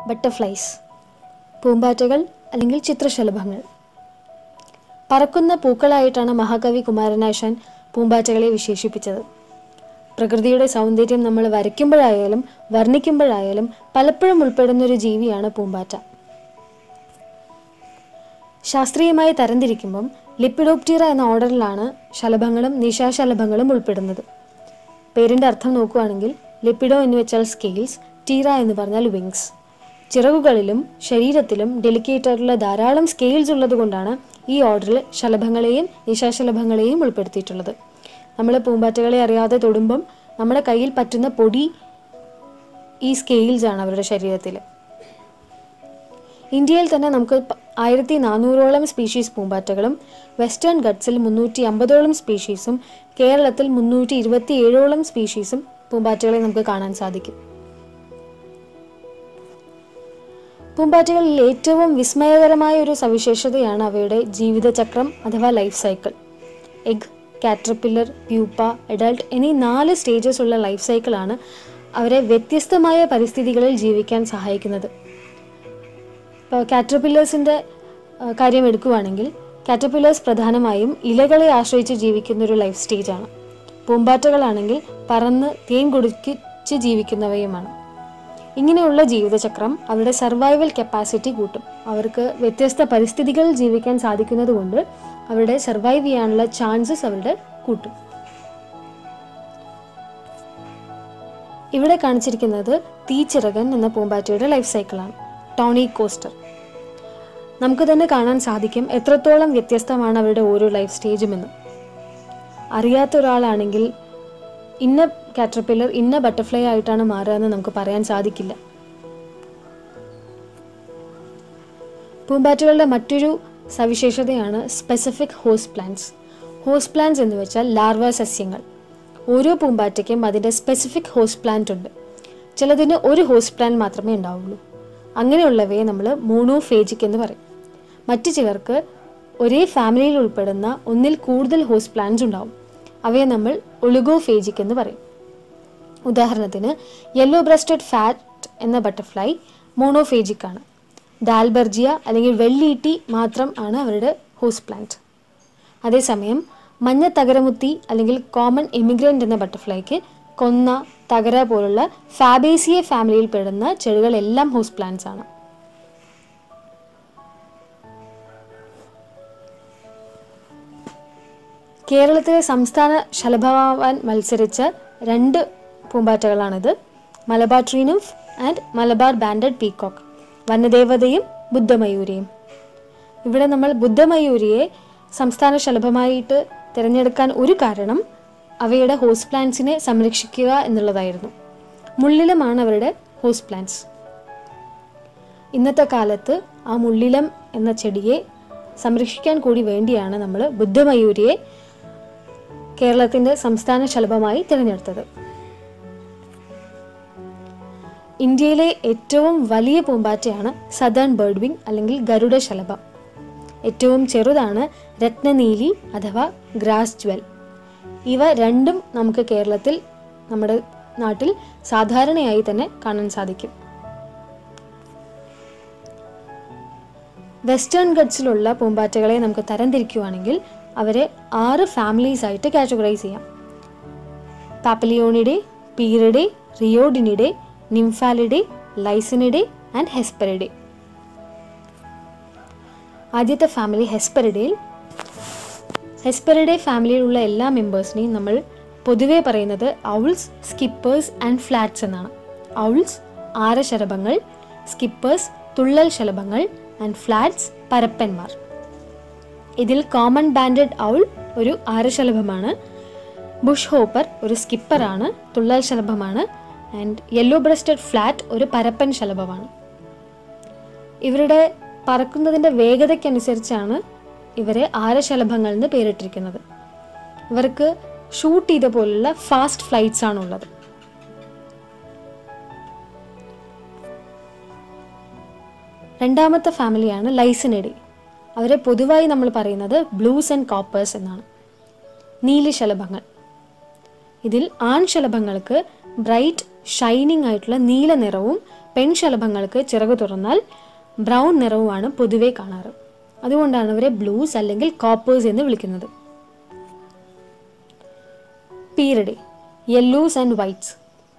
butterflies പൂമ്പാറ്റകൾ അല്ലെങ്കിൽ ചിത്രശലഭങ്ങൾ പറക്കുന്ന പൂക്കളായിട്ടാണ് മഹാകവി കുമാരനാശാൻ പൂമ്പാറ്റകളെ വിശേഷിപ്പിച്ചത് പ്രകൃതിയുടെ സൗന്ദര്യം നമ്മൾ വരയ്ക്കുമ്പോഴായാലും വർണ്ണിക്കുമ്പോഴായാലും പലപ്പോഴും ഉൾപ്പെടുന്ന ഒരു ജീവിയാണ് പൂമ്പാറ്റ ശാസ്ത്രീയമായി തരംതിരിക്കുമ്പം ലിപ്പിഡോപ്റ്റീറ എന്ന ഓർഡറിലാണ് ശലഭങ്ങളും നിശാശലഭങ്ങളും ഉൾപ്പെടുന്നത് പേരിൻ്റെ അർത്ഥം നോക്കുകയാണെങ്കിൽ ലിപ്പിഡോ എന്ന് വെച്ചാൽ സ്കെയിൽസ് ടീറ എന്ന് പറഞ്ഞാൽ വിങ്സ് ചിറകുകളിലും ശരീരത്തിലും ഡെലിക്കേറ്റ് ആയിട്ടുള്ള ധാരാളം സ്കെയിൽസ് ഉള്ളത് കൊണ്ടാണ് ഈ ഓർഡറിൽ ശലഭങ്ങളെയും നിശാശലഭങ്ങളെയും ഉൾപ്പെടുത്തിയിട്ടുള്ളത് നമ്മൾ പൂമ്പാറ്റകളെ അറിയാതെ തൊടുമ്പം നമ്മുടെ കയ്യിൽ പറ്റുന്ന പൊടി ഈ സ്കെയിൽസ് ആണ് അവരുടെ ശരീരത്തിൽ ഇന്ത്യയിൽ തന്നെ നമുക്ക് പ- ആയിരത്തി നാനൂറോളം സ്പീഷീസ് പൂമ്പാറ്റകളും വെസ്റ്റേൺ ഗട്ട്സിൽ മുന്നൂറ്റി അമ്പതോളം സ്പീഷീസും കേരളത്തിൽ മുന്നൂറ്റി ഇരുപത്തി ഏഴോളം സ്പീഷീസും പൂമ്പാറ്റകളെ നമുക്ക് കാണാൻ സാധിക്കും പൂമ്പാറ്റകളിൽ ഏറ്റവും വിസ്മയകരമായ ഒരു സവിശേഷതയാണ് അവയുടെ ജീവിതചക്രം അഥവാ life cycle egg caterpillar pupa adult എന്നീ നാല് സ്റ്റേജസ് ഉള്ള ലൈഫ് സൈക്കിളാണ് അവരെ വ്യത്യസ്തമായ പരിസ്ഥിതികളിൽ ജീവിക്കാൻ സഹായിക്കുന്നത് ഇപ്പോൾ കാറ്റർപില്ലേഴ്സിൻ്റെ കാര്യം എടുക്കുകയാണെങ്കിൽ കാറ്റർപില്ലേഴ്സ് പ്രധാനമായും ഇലകളെ ആശ്രയിച്ച് ജീവിക്കുന്ന ഒരു ലൈഫ് സ്റ്റേജാണ് പൂമ്പാറ്റകളാണെങ്കിൽ പറന്ന് തേൻ കുടിച്ച് ജീവിക്കുന്നവയുമാണ് ഇങ്ങനെയുള്ള ജീവിതചക്രം അവരുടെ സർവൈവൽ കപ്പാസിറ്റി കൂട്ടും അവർക്ക് വ്യത്യസ്ത പരിസ്ഥിതികളിൽ ജീവിക്കാൻ സാധിക്കുന്നത് കൊണ്ട് അവരുടെ സർവൈവ് ചെയ്യാനുള്ള ചാൻസസ് അവരുടെ കൂട്ടും ഇവിടെ കാണിച്ചിരിക്കുന്നത് തീച്ചിറകൻ എന്ന പൂമ്പാറ്റയുടെ ലൈഫ് സൈക്കിളാണ് ടോണി കോസ്റ്റർ നമുക്ക് തന്നെ കാണാൻ സാധിക്കും എത്രത്തോളം വ്യത്യസ്തമാണ് അവരുടെ ഓരോ ലൈഫ് സ്റ്റേജും എന്ന് അറിയാത്ത ഒരാളാണെങ്കിൽ ഇന്ന കാറ്റർപില്ലർ ഇന്ന ബട്ടർഫ്ലൈ ആയിട്ടാണ് മാറുക എന്ന് നമുക്ക് പറയാൻ സാധിക്കില്ല പൂമ്പാറ്റകളുടെ മറ്റൊരു സവിശേഷതയാണ് specific host plants host plants എന്ന് വെച്ചാൽ ലാർവ സസ്യങ്ങൾ ഓരോ പൂമ്പാറ്റയ്ക്കും അതിൻ്റെ സ്പെസിഫിക് ഹോസ്റ്റ് പ്ലാന്റ് ഉണ്ട് ചിലതിന് ഒരു ഹോസ്റ്റ് പ്ലാന്റ് മാത്രമേ ഉണ്ടാവുള്ളൂ അങ്ങനെയുള്ളവയെ നമ്മൾ മോണോഫേജിക് എന്ന് പറയും മറ്റു ചിലർക്ക് ഒരേ ഫാമിലിയിൽ ഉൾപ്പെടുന്ന ഒന്നിൽ കൂടുതൽ ഹോസ്റ്റ് പ്ലാന്റ്സ് ഉണ്ടാവും അവയെ നമ്മൾ ഒളിഗോഫേജിക് എന്ന് പറയും ഉദാഹരണത്തിന് യെല്ലോ ബ്രസ്റ്റഡ് ഫാറ്റ് എന്ന ബട്ടർഫ്ലൈ മോണോഫേജിക് ആണ് ഡാൽബർജിയ അല്ലെങ്കിൽ വെള്ളീട്ടി മാത്രം ആണ് അവരുടെ ഹോസ്റ്റ് പ്ലാന്റ് അതേസമയം മഞ്ഞ തകരമുത്തി അല്ലെങ്കിൽ കോമൺ എമിഗ്രൻ്റ് എന്ന ബട്ടർഫ്ലൈക്ക് കൊന്ന തകര പോലുള്ള ഫാബേസിയ ഫാമിലിയിൽ പെടുന്ന ചെടികളെല്ലാം ഹോസ്റ്റ് പ്ലാന്റ്സ് ആണ് കേരളത്തിലെ സംസ്ഥാന ശലഭമാവാൻ മത്സരിച്ച രണ്ട് പൂമ്പാറ്റകളാണിത് Malabar tree nymph and Malabar banded peacock വനദേവതയും ബുദ്ധമയൂരിയും ഇവിടെ നമ്മൾ ബുദ്ധമയൂരിയെ സംസ്ഥാന ശലഭമായിട്ട് തിരഞ്ഞെടുക്കാൻ ഒരു കാരണം അവയുടെ ഹോസ്റ്റ് പ്ലാന്റ്സിനെ സംരക്ഷിക്കുക എന്നുള്ളതായിരുന്നു മുള്ളിലമാണ് അവരുടെ ഹോസ്റ്റ് പ്ലാന്റ്സ് ഇന്നത്തെ കാലത്ത് ആ മുള്ളിലം എന്ന ചെടിയെ സംരക്ഷിക്കാൻ കൂടി വേണ്ടിയാണ് നമ്മൾ ബുദ്ധമയൂരിയെ കേരളത്തിൻ്റെ സംസ്ഥാന ശലഭമായി തിരഞ്ഞെടുത്തത് ഇന്ത്യയിലെ ഏറ്റവും വലിയ പൂമ്പാറ്റയാണ് സദേൺ ബേർഡ് വിങ് അല്ലെങ്കിൽ ഗരുഡ ശലഭം ഏറ്റവും ചെറുതാണ് രത്നനീലി അഥവാ ഗ്രാസ് ജ്വൽ ഇവ രണ്ടും നമുക്ക് കേരളത്തിൽ നമ്മുടെ നാട്ടിൽ സാധാരണയായി തന്നെ കാണാൻ സാധിക്കും വെസ്റ്റേൺ ഗഡ്സിലുള്ള പൂമ്പാറ്റകളെ നമുക്ക് തരംതിരിക്കുകയാണെങ്കിൽ അവരെ ആറ് ഫാമിലീസ് ആയിട്ട് കാറ്റഗറൈസ് ചെയ്യാം പാപ്പലിയോണിഡെ പീറിഡെ റിയോഡിനിഡെ നിംഫാലിഡെ ലൈസിനിഡെ ആൻഡ് ഹെസ്പെറിഡെ ആദ്യത്തെ ഫാമിലി ഹെസ്പെറിഡയിൽ ഹെസ്പെറിഡെ ഫാമിലിയിലുള്ള എല്ലാ മെമ്പേഴ്സിനെയും നമ്മൾ പൊതുവെ പറയുന്നത് ഔൾസ് സ്കിപ്പേഴ്സ് ആൻഡ് ഫ്ലാറ്റ്സ് എന്നാണ് ഔൾസ് ആരശലഭങ്ങൾ സ്കിപ്പേഴ്സ് തുള്ളൽ ശലഭങ്ങൾ ആൻഡ് ഫ്ലാറ്റ്സ് പരപ്പന്മാർ ഇതിൽ കോമൺ ബാൻഡഡ് ഔൾ ഒരു ആരശലഭമാണ് ബുഷ് ഹോപ്പർ ഒരു സ്കിപ്പറാണ് തുള്ളൽ ശലഭമാണ് ആൻഡ് യെല്ലോ ബ്രസ്റ്റഡ് ഫ്ലാറ്റ് ഒരു പരപ്പൻ ശലഭമാണ് ഇവരുടെ പറക്കുന്നതിൻ്റെ വേഗതയ്ക്കനുസരിച്ചാണ് ഇവരെ ആരശലഭങ്ങൾ എന്ന് പേരിട്ടിരിക്കുന്നത് ഇവർക്ക് ഷൂട്ട് ചെയ്ത പോലുള്ള ഫാസ്റ്റ് ഫ്ലൈറ്റ്സ് ആണുള്ളത് രണ്ടാമത്തെ ഫാമിലിയാണ് ലൈസനിഡി അവരെ പൊതുവായി നമ്മൾ പറയുന്നത് ബ്ലൂസ് ആൻഡ് കോപ്പേഴ്സ് എന്നാണ് നീലശലഭങ്ങൾ ഇതിൽ ആൺശലഭങ്ങൾക്ക് ബ്രൈറ്റ് ഷൈനിങ് ആയിട്ടുള്ള നീല നിറവും പെൺശലഭങ്ങൾക്ക് ചിറകു തുറന്നാൽ ബ്രൗൺ നിറവുമാണ് പൊതുവെ കാണാറ് അതുകൊണ്ടാണ് അവരെ ബ്ലൂസ് അല്ലെങ്കിൽ കോപ്പേഴ്സ് എന്ന് വിളിക്കുന്നത് പീരഡി യെല്ലോസ് ആൻഡ് വൈറ്റ്സ്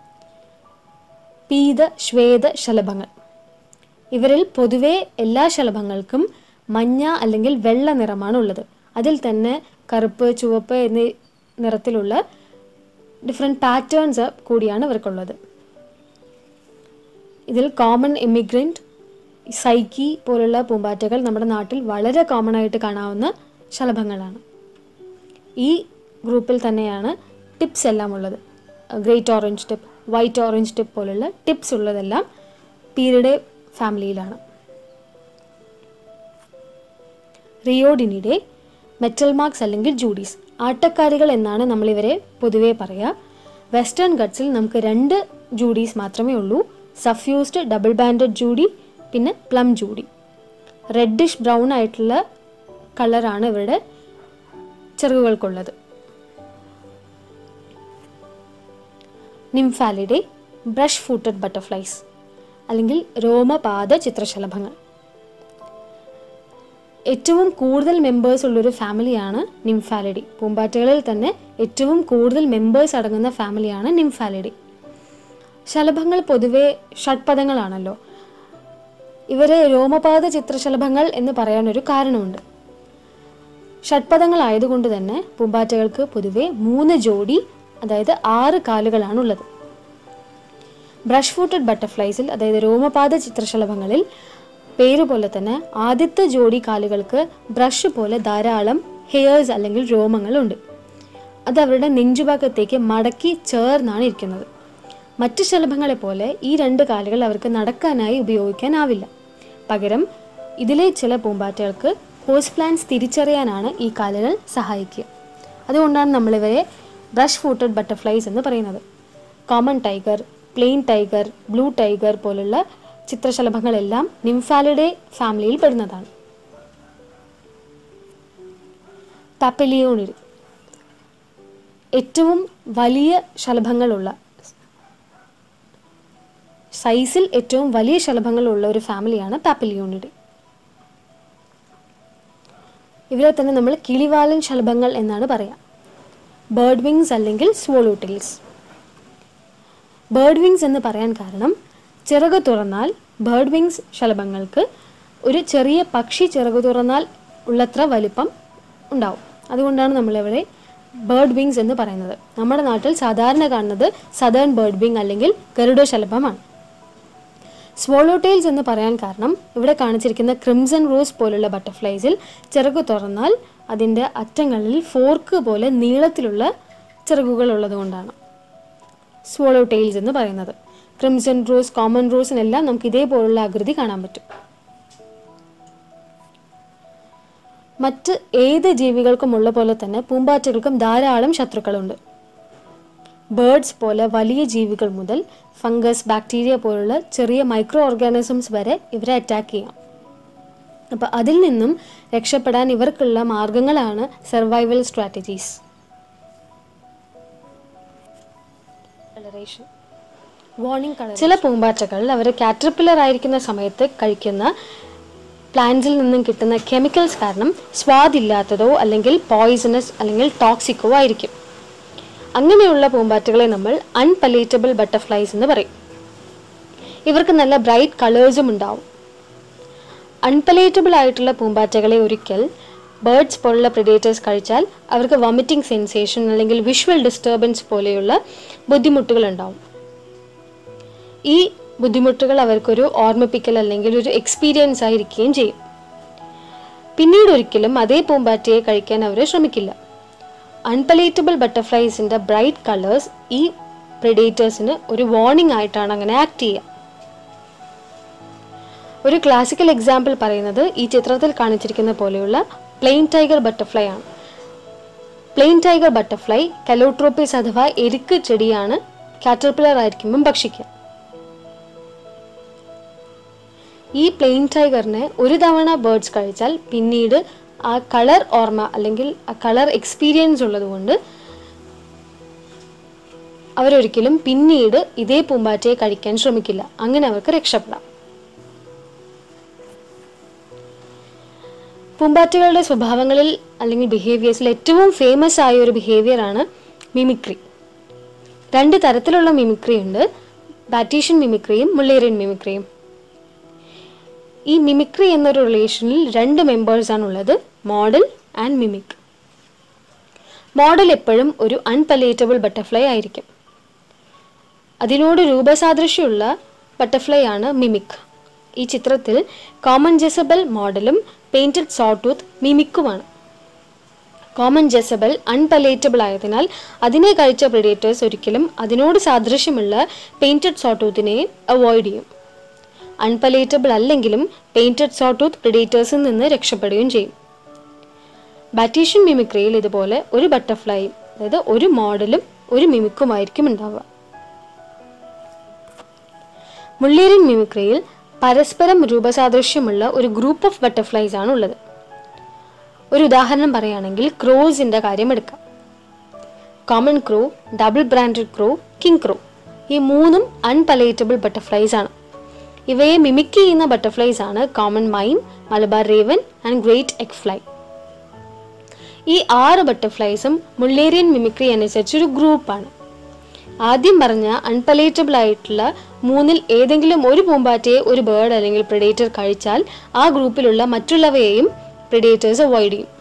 പീത ശ്വേത ശലഭങ്ങൾ ഇവരിൽ പൊതുവെ എല്ലാ ശലഭങ്ങൾക്കും മഞ്ഞ അല്ലെങ്കിൽ വെള്ള നിറമാണ് ഉള്ളത് അതിൽ തന്നെ കറുപ്പ് ചുവപ്പ് എന്നീ നിറത്തിലുള്ള ഡിഫറെൻറ്റ് പാറ്റേൺസ് കൂടിയാണ് ഇവർക്കുള്ളത് ഇതിൽ കോമൺ ഇമിഗ്രൻറ്റ് സൈക്കി പോലുള്ള പൂമ്പാറ്റകൾ നമ്മുടെ നാട്ടിൽ വളരെ കോമൺ ആയിട്ട് കാണാവുന്ന ശലഭങ്ങളാണ് ഈ ഗ്രൂപ്പിൽ തന്നെയാണ് ടിപ്സ് എല്ലാം ഉള്ളത് great orange tip white orange tip പോലുള്ള ടിപ്സ് ഉള്ളതെല്ലാം പീരിയുടെ ഫാമിലിയിലാണ് റിയോഡിനിയുടെ മെറ്റൽ മാർക്സ് അല്ലെങ്കിൽ ജൂഡീസ് ആട്ടക്കാരികൾ എന്നാണ് നമ്മളിവരെ പൊതുവേ പറയുക വെസ്റ്റേൺ ഗട്ട്സിൽ നമുക്ക് രണ്ട് ജൂഡീസ് മാത്രമേ ഉള്ളൂ സഫ്യൂസ്ഡ് ഡബിൾ ബാൻഡഡ് ജൂഡി പിന്നെ പ്ലം ജൂഡി റെഡിഷ് ബ്രൗൺ ആയിട്ടുള്ള കളറാണ് ഇവരുടെ ചിറകുകൾക്കുള്ളത് നിംഫാലിഡെ ബ്രഷ് ഫൂട്ടഡ് ബട്ടർഫ്ലൈസ് അല്ലെങ്കിൽ രോമപാത ചിത്രശലഭങ്ങൾ ഏറ്റവും കൂടുതൽ മെമ്പേഴ്സ് ഉള്ളൊരു ഫാമിലിയാണ് നിംഫാലിഡി പൂമ്പാറ്റകളിൽ തന്നെ ഏറ്റവും കൂടുതൽ മെമ്പേഴ്സ് അടങ്ങുന്ന ഫാമിലിയാണ് നിംഫാലിഡി ശലഭങ്ങൾ പൊതുവെ ഷഡ്പദങ്ങളാണല്ലോ ഇവരെ രോമപാത ചിത്രശലഭങ്ങൾ എന്ന് പറയാനൊരു കാരണമുണ്ട് ഷഡ്പദങ്ങളായതുകൊണ്ട് തന്നെ പൂമ്പാറ്റകൾക്ക് പൊതുവെ മൂന്ന് ജോഡി അതായത് ആറ് കാലുകളാണുള്ളത് ബ്രഷ് ഫൂട്ടഡ് ബട്ടർഫ്ലൈസിൽ അതായത് രോമപാത ചിത്രശലഭങ്ങളിൽ പേര് പോലെ തന്നെ ആദ്യത്തെ ജോഡി കാലുകൾക്ക് ബ്രഷ് പോലെ ധാരാളം ഹെയർസ് അല്ലെങ്കിൽ രോമങ്ങളുണ്ട് അത് അവരുടെ നെഞ്ചുഭാഗത്തേക്ക് മടക്കി ചേർന്നാണ് ഇരിക്കുന്നത് മറ്റ് ശലഭങ്ങളെ പോലെ ഈ രണ്ട് കാലുകൾ അവർക്ക് നടക്കാനായി ഉപയോഗിക്കാനാവില്ല പകരം ഇതിലെ ചില പൂമ്പാറ്റകൾക്ക് ഹോസ് പ്ലാന്റ്സ് തിരിച്ചറിയാനാണ് ഈ കാലുകൾ സഹായിക്കുക അതുകൊണ്ടാണ് നമ്മളിവരെ ബ്രഷ് ഫൂട്ടഡ് ബട്ടർഫ്ലൈസ് എന്ന് പറയുന്നത് common tiger plain tiger blue tiger പോലുള്ള ചിത്രശലഭങ്ങളെല്ലാം നിംഫാലിഡെ ഫാമിലിയിൽ പെടുന്നതാണ് പാപ്പലിയോണിൽ ഏറ്റവും വലിയ ശലഭങ്ങളുള്ള സൈസിൽ ഏറ്റവും വലിയ ശലഭങ്ങളുള്ള ഒരു ഫാമിലിയാണ് പാപ്പലിയോണിഡ് ഇവരെ തന്നെ നമ്മൾ കിളിവാലൻ ശലഭങ്ങൾ എന്നാണ് പറയാം ബേർഡ് വിങ്സ് അല്ലെങ്കിൽ സ്വോളോ ടെയിൽസ് ബേർഡ് വിങ്സ് എന്ന് പറയാൻ കാരണം ചിറക് തുറന്നാൽ ബേർഡ് വിങ്സ് ശലഭങ്ങൾക്ക് ഒരു ചെറിയ പക്ഷി ചിറക് തുറന്നാൽ ഉള്ളത്ര വലിപ്പം ഉണ്ടാവും അതുകൊണ്ടാണ് നമ്മളിവിടെ ബേർഡ് വിങ്സ് എന്ന് പറയുന്നത് നമ്മുടെ നാട്ടിൽ സാധാരണ കാണുന്നത് സദേൺ ബേർഡ് വിങ് അല്ലെങ്കിൽ ഗരുഡ ശലഭമാണ് സ്വോളോ ടെയിൽസ് എന്ന് പറയാൻ കാരണം ഇവിടെ കാണിച്ചിരിക്കുന്ന ക്രിംസൺ റോസ് പോലുള്ള ബട്ടർഫ്ലൈസിൽ ചിറക് തുറന്നാൽ അതിൻ്റെ അറ്റങ്ങളിൽ ഫോർക്ക് പോലെ നീളത്തിലുള്ള ചിറകുകൾ ഉള്ളതുകൊണ്ടാണ് സ്വോളോ ടെയിൽസ് എന്ന് പറയുന്നത് ക്രിംസൺ റോസ് കോമൺ റോസിനെല്ലാം നമുക്ക് ഇതേപോലുള്ള ആകൃതി കാണാൻ പറ്റും മറ്റ് ഏത് ജീവികൾക്കുമുള്ള പോലെ തന്നെ പൂമ്പാറ്റകൾക്കും ധാരാളം ശത്രുക്കളുണ്ട് ബേർഡ്സ് പോലെ വലിയ ജീവികൾ മുതൽ ഫംഗസ് ബാക്ടീരിയ പോലുള്ള ചെറിയ മൈക്രോ ഓർഗാനിസംസ് വരെ ഇവരെ അറ്റാക്ക് ചെയ്യാം അപ്പോൾ അതിൽ നിന്നും രക്ഷപ്പെടാൻ ഇവർക്കുള്ള മാർഗങ്ങളാണ് സർവൈവൽ സ്ട്രാറ്റജീസ് വാർണിംഗ് കളർ ചില പൂമ്പാറ്റകൾ അവർ കാറ്റർപില്ലർ ആയിരിക്കുന്ന സമയത്ത് കഴിക്കുന്ന പ്ലാന്റ്സിൽ നിന്നും കിട്ടുന്ന കെമിക്കൽസ് കാരണം സ്വാദില്ലാത്തതോ അല്ലെങ്കിൽ പോയിസണസ് അല്ലെങ്കിൽ ടോക്സിക്കോ ആയിരിക്കും അങ്ങനെയുള്ള പൂമ്പാറ്റകളെ നമ്മൾ അൺപലേറ്റബിൾ ബട്ടർഫ്ലൈസ് എന്ന് പറയും ഇവർക്ക് നല്ല ബ്രൈറ്റ് കളേഴ്സും ഉണ്ടാവും അൺപലേറ്റബിൾ ആയിട്ടുള്ള പൂമ്പാറ്റകളെ ഒരിക്കൽ ബേർഡ്സ് പോലുള്ള പ്രിഡേറ്റേഴ്സ് കഴിച്ചാൽ അവർക്ക് വോമിറ്റിംഗ് സെൻസേഷൻ അല്ലെങ്കിൽ വിഷ്വൽ ഡിസ്റ്റർബൻസ് പോലെയുള്ള ബുദ്ധിമുട്ടുകൾ ഉണ്ടാവും ഈ ബുദ്ധിമുട്ടുകൾ അവർക്കൊരു ഓർമ്മിപ്പിക്കൽ അല്ലെങ്കിൽ ഒരു എക്സ്പീരിയൻസ് ആയിരിക്കുകയും ചെയ്യും പിന്നീട് ഒരിക്കലും അതേ പൂമ്പാറ്റയെ കഴിക്കാൻ അവർ ശ്രമിക്കില്ല അൺപലേറ്റബിൾ ബട്ടർഫ്ലൈസിൻ്റെ ബ്രൈറ്റ് കളേഴ്സ് ഈ പ്രിഡേറ്റേഴ്സിന് ഒരു വാർണിംഗ് ആയിട്ടാണ് അങ്ങനെ ആക്ട് ചെയ്യുക ഒരു ക്ലാസിക്കൽ എക്സാമ്പിൾ പറയുന്നത് ഈ ചിത്രത്തിൽ കാണിച്ചിരിക്കുന്ന പോലെയുള്ള പ്ലെയിൻ ടൈഗർ ബട്ടർഫ്ലൈ ആണ് പ്ലെയിൻ ടൈഗർ ബട്ടർഫ്ലൈ കലോട്രോപ്പിസ് അഥവാ എരിക്ക് ചെടിയാണ് കാറ്റർപില്ലർ ആയിരിക്കുമ്പം ഭക്ഷിക്കുക ഈ പ്ലെയിൻ ടൈഗറിനെ ഒരു തവണ ബേർഡ്സ് കഴിച്ചാൽ പിന്നീട് ആ കളർ ഓർമ്മ അല്ലെങ്കിൽ ആ കളർ എക്സ്പീരിയൻസ് ഉള്ളതുകൊണ്ട് അവരൊരിക്കലും പിന്നീട് ഇതേ പൂമ്പാറ്റയെ കഴിക്കാൻ ശ്രമിക്കില്ല അങ്ങനെ അവർക്ക് രക്ഷപ്പെടാം പൂമ്പാറ്റകളുടെ സ്വഭാവങ്ങളിൽ അല്ലെങ്കിൽ ബിഹേവിയേഴ്സിൽ ഏറ്റവും ഫേമസ് ആയ ഒരു ബിഹേവിയർ ആണ് മിമിക്രി രണ്ട് തരത്തിലുള്ള മിമിക്രി ഉണ്ട് ബാറ്റീഷ്യൻ മിമിക്രിയും മുള്ളേറിയൻ മിമിക്രിയും ഈ മിമിക്രി എന്നൊരു റിലേഷനിൽ രണ്ട് മെമ്പേഴ്സാണ് ഉള്ളത് മോഡൽ ആൻഡ് മിമിക് മോഡൽ എപ്പോഴും ഒരു അൺപലേറ്റബിൾ ബട്ടർഫ്ലൈ ആയിരിക്കും അതിനോട് രൂപസാദൃശ്യമുള്ള ബട്ടർഫ്ലൈ ആണ് മിമിക് ഈ ചിത്രത്തിൽ കോമൺ ജെസബൽ മോഡലും പെയിന്റഡ് സോട്ടൂത്ത് മിമിക്കുമാണ് കോമൺ ജെസബൽ അൺപലേറ്റബിൾ ആയതിനാൽ അതിനെ കഴിച്ച പ്രിഡേറ്റേഴ്സ് ഒരിക്കലും അതിനോട് സാദൃശ്യമുള്ള പെയിന്റഡ് സോട്ടൂത്തിനെ അവോയ്ഡ് ചെയ്യും അൺപലേറ്റബിൾ അല്ലെങ്കിലും പെയിന്റഡ് സോട്ടൂത്ത് പ്രിഡേറ്റേഴ്സിൽ നിന്ന് രക്ഷപ്പെടുകയും ചെയ്യും ബാറ്റീഷ്യൻ മിമിക്രിയിൽ ഇതുപോലെ ഒരു ബട്ടർഫ്ലൈയും അതായത് ഒരു മോഡലും ഒരു മിമിക്കുമായിരിക്കും ഉണ്ടാവുക മുള്ളേറിയൻ മിമിക്രിയിൽ പരസ്പരം രൂപസാദൃശ്യമുള്ള ഒരു ഗ്രൂപ്പ് ഓഫ് ബട്ടർഫ്ലൈസ് ആണ് ഉള്ളത് ഒരു ഉദാഹരണം പറയുകയാണെങ്കിൽ ക്രോസിൻ്റെ കാര്യം എടുക്കാം common crow double branded crow king crow ഈ മൂന്നും അൺപലേറ്റബിൾ ബട്ടർഫ്ലൈസ് ആണ് ഇവയെ മിമിക് ചെയ്യുന്ന ബട്ടർഫ്ലൈസ് ആണ് common mime Malabar raven and great egg fly ഈ ആറ് ബട്ടർഫ്ലൈസും മുള്ളേറിയൻ മിമിക്രി അനുസരിച്ച് ഒരു ഗ്രൂപ്പാണ് ആദ്യം പറഞ്ഞ അൺപലേറ്റബിൾ ആയിട്ടുള്ള മൂന്നിൽ ഏതെങ്കിലും ഒരു പൂമ്പാറ്റയെ ഒരു ബേർഡ് അല്ലെങ്കിൽ പ്രിഡേറ്റർ കഴിച്ചാൽ ആ ഗ്രൂപ്പിലുള്ള മറ്റുള്ളവയെയും പ്രിഡേറ്റേഴ്സ് അവോയ്ഡ് ചെയ്യും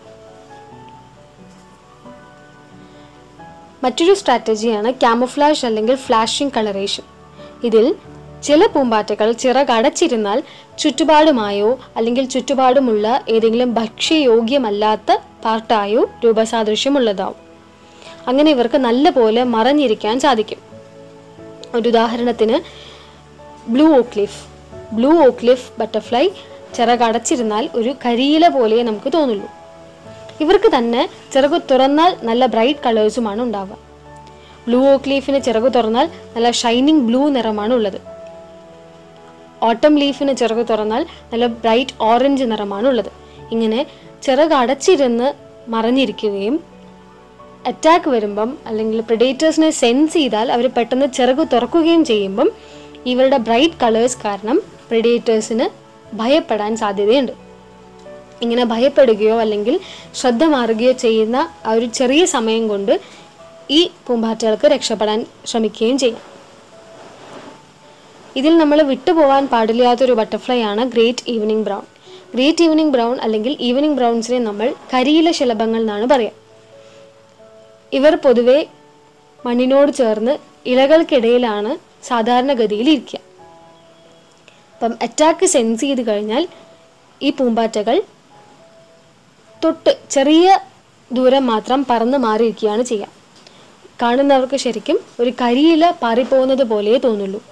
മറ്റൊരു സ്ട്രാറ്റജിയാണ് ക്യാമഫ്ലാഷ് അല്ലെങ്കിൽ ഫ്ലാഷിംഗ് കളറേഷൻ ഇതിൽ ചില പൂമ്പാറ്റകൾ ചിറകടച്ചിരുന്നാൽ ചുറ്റുപാടുമായോ അല്ലെങ്കിൽ ചുറ്റുപാടുമുള്ള ഏതെങ്കിലും ഭക്ഷ്യയോഗ്യമല്ലാത്ത പാർട്ടായോ രൂപസാദൃശ്യമുള്ളതാവും അങ്ങനെ ഇവർക്ക് നല്ല പോലെ മറഞ്ഞിരിക്കാൻ സാധിക്കും ഒരു ഉദാഹരണത്തിന് blue oakleaf blue oakleaf butterfly ചിറകടച്ചിരുന്നാൽ ഒരു കരിയില പോലെ നമുക്ക് തോന്നുള്ളൂ ഇവർക്ക് തന്നെ ചിറക് തുറന്നാൽ നല്ല ബ്രൈറ്റ് കളേഴ്സുമാണ് ഉണ്ടാവുക ബ്ലൂ ഓക്ലീഫിന് ചിറക് തുറന്നാൽ നല്ല ഷൈനിങ് ബ്ലൂ നിറമാണ് ഉള്ളത് ഓട്ടം ലീഫിന് ചിറക് തുറന്നാൽ നല്ല ബ്രൈറ്റ് ഓറഞ്ച് നിറമാണ് ഉള്ളത് ഇങ്ങനെ ചിറക് അടച്ചിരുന്ന് മറഞ്ഞിരിക്കുകയും അറ്റാക്ക് വരുമ്പം അല്ലെങ്കിൽ പ്രിഡേറ്റേഴ്സിനെ സെൻസ് ചെയ്താൽ അവർ പെട്ടെന്ന് ചിറക് തുറക്കുകയും ചെയ്യുമ്പം ഇവരുടെ ബ്രൈറ്റ് കളേഴ്സ് കാരണം പ്രിഡേറ്റേഴ്സിന് ഭയപ്പെടാൻ സാധ്യതയുണ്ട് ഇങ്ങനെ ഭയപ്പെടുകയോ അല്ലെങ്കിൽ ശ്രദ്ധ മാറുകയോ ചെയ്യുന്ന ആ ഒരു ചെറിയ സമയം കൊണ്ട് ഈ പൂമ്പാറ്റകൾക്ക് രക്ഷപ്പെടാൻ ശ്രമിക്കുകയും ചെയ്യാം ഇതിൽ നമ്മൾ വിട്ടുപോകാൻ പാടില്ലാത്തൊരു ബട്ടർഫ്ലൈ ആണ് great evening brown great evening brown അല്ലെങ്കിൽ ഈവനിങ് ബ്രൗൺസിനെ നമ്മൾ കരിയില ശലഭങ്ങൾ എന്നാണ് പറയുക ഇവർ പൊതുവെ മണ്ണിനോട് ചേർന്ന് ഇലകൾക്കിടയിലാണ് സാധാരണഗതിയിൽ ഇരിക്കുക അപ്പം അറ്റാക്ക് സെൻസ് ചെയ്ത് കഴിഞ്ഞാൽ ഈ പൂമ്പാറ്റകൾ തൊട്ട് ചെറിയ ദൂരം മാത്രം പറന്ന് മാറിയിരിക്കുകയാണ് ചെയ്യുക കാണുന്നവർക്ക് ശരിക്കും ഒരു കരിയില പാറിപ്പോകുന്നത് പോലെ തോന്നുള്ളൂ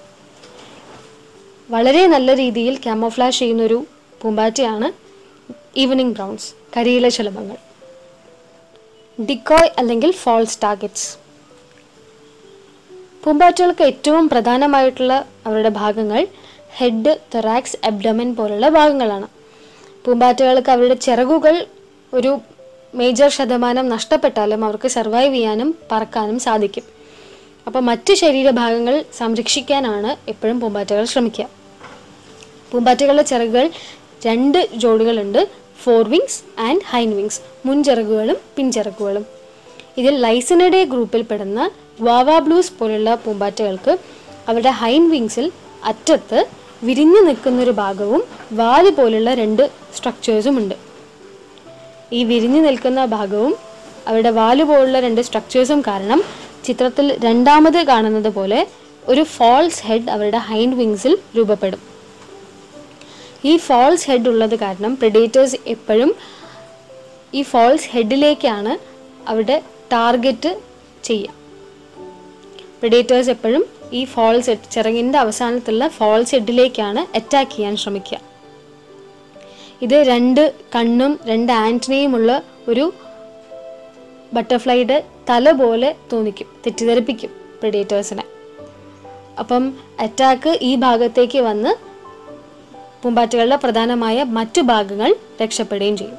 വളരെ നല്ല രീതിയിൽ ക്യാമോഫ്ലാഷ് ചെയ്യുന്നൊരു പൂമ്പാറ്റയാണ് ഈവനിങ് ബ്രൗൺസ് കരിയില ശലഭങ്ങൾ ഡിക്കോയ് അല്ലെങ്കിൽ ഫാൾസ് ടാർഗറ്റ്സ് പൂമ്പാറ്റകൾക്ക് ഏറ്റവും പ്രധാനമായിട്ടുള്ള അവരുടെ ഭാഗങ്ങൾ ഹെഡ് തൊറാക്സ് അബ്ഡമൻ പോലുള്ള ഭാഗങ്ങളാണ് പൂമ്പാറ്റകൾക്ക് അവരുടെ ചിറകുകൾ ഒരു മേജർ ശതമാനം നഷ്ടപ്പെട്ടാലും അവർക്ക് സർവൈവ് ചെയ്യാനും പറക്കാനും സാധിക്കും അപ്പോൾ മറ്റ് ശരീരഭാഗങ്ങൾ സംരക്ഷിക്കാനാണ് എപ്പോഴും പൂമ്പാറ്റകൾ ശ്രമിക്കുക പൂമ്പാറ്റകളുടെ ചിറകുകൾ രണ്ട് ജോഡികളുണ്ട് fore wings and hind wings മുൻചിറകുകളും പിൻചിറകുകളും ഇതിൽ ലൈസിനഡേ ഗ്രൂപ്പിൽ പെടുന്ന വാവ ബ്ലൂസ് പോലുള്ള പൂമ്പാറ്റകൾക്ക് അവരുടെ ഹൈൻ വിങ്സിൽ അറ്റത്ത് വിരിഞ്ഞു നിൽക്കുന്നൊരു ഭാഗവും വാല് പോലുള്ള രണ്ട് സ്ട്രക്ചേഴ്സും ഉണ്ട് ഈ വിരിഞ്ഞു നിൽക്കുന്ന ഭാഗവും അവരുടെ വാല് പോലുള്ള രണ്ട് സ്ട്രക്ചേഴ്സും കാരണം ചിത്രത്തിൽ രണ്ടാമത് കാണുന്നത് പോലെ ഒരു ഫാൾസ് ഹെഡ് അവരുടെ ഹൈൻഡ് വിങ്സിൽ രൂപപ്പെടും ഈ ഫാൾസ് ഹെഡ് ഉള്ളത് കാരണം പ്രിഡേറ്റേഴ്സ് എപ്പോഴും ഈ ഫാൾസ് ഹെഡിലേക്കാണ് അവരുടെ ടാർഗറ്റ് ചെയ്യുക പ്രിഡേറ്റേഴ്സ് എപ്പോഴും ഈ ഫാൾസ് ഹെഡ് ചിറകിൻ്റെ അവസാനത്തുള്ള ഫാൾസ് ഹെഡിലേക്കാണ് അറ്റാക്ക് ചെയ്യാൻ ശ്രമിക്കുക ഇത് രണ്ട് കണ്ണും രണ്ട് ആൻറ്റനയുമുള്ള ഒരു ബട്ടർഫ്ലൈയുടെ തല പോലെ തോന്നിക്കും തെറ്റിദ്ധരിപ്പിക്കും പ്രിഡേറ്റേഴ്സിനെ അപ്പം അറ്റാക്ക് ഈ ഭാഗത്തേക്ക് വന്ന് പൂമ്പാറ്റകളുടെ പ്രധാനമായ മറ്റു ഭാഗങ്ങൾ രക്ഷപ്പെടുകയും ചെയ്യും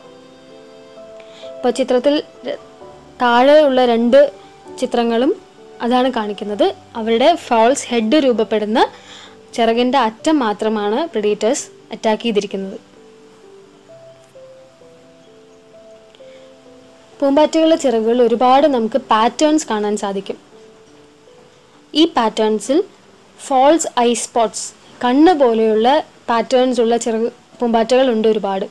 ഇപ്പോൾ ചിത്രത്തിൽ ര- താഴെയുള്ള രണ്ട് ചിത്രങ്ങളും അതാണ് കാണിക്കുന്നത് അവരുടെ ഫാൾസ് ഹെഡ് രൂപപ്പെടുന്ന ചിറകിൻ്റെ അറ്റം മാത്രമാണ് പ്രിഡേറ്റേഴ്സ് അറ്റാക്ക് ചെയ്തിരിക്കുന്നത് പൂമ്പാറ്റകളുടെ ചിറകുകളിൽ ഒരുപാട് നമുക്ക് പാറ്റേൺസ് കാണാൻ സാധിക്കും ഈ പാറ്റേൺസിൽ ഫോൾസ് ഐ സ്പോട്ട്സ് കണ്ണ് പോലെയുള്ള പാറ്റേൺസ് ഉള്ള ചിറക് പൂമ്പാറ്റകളുണ്ട് ഒരുപാട്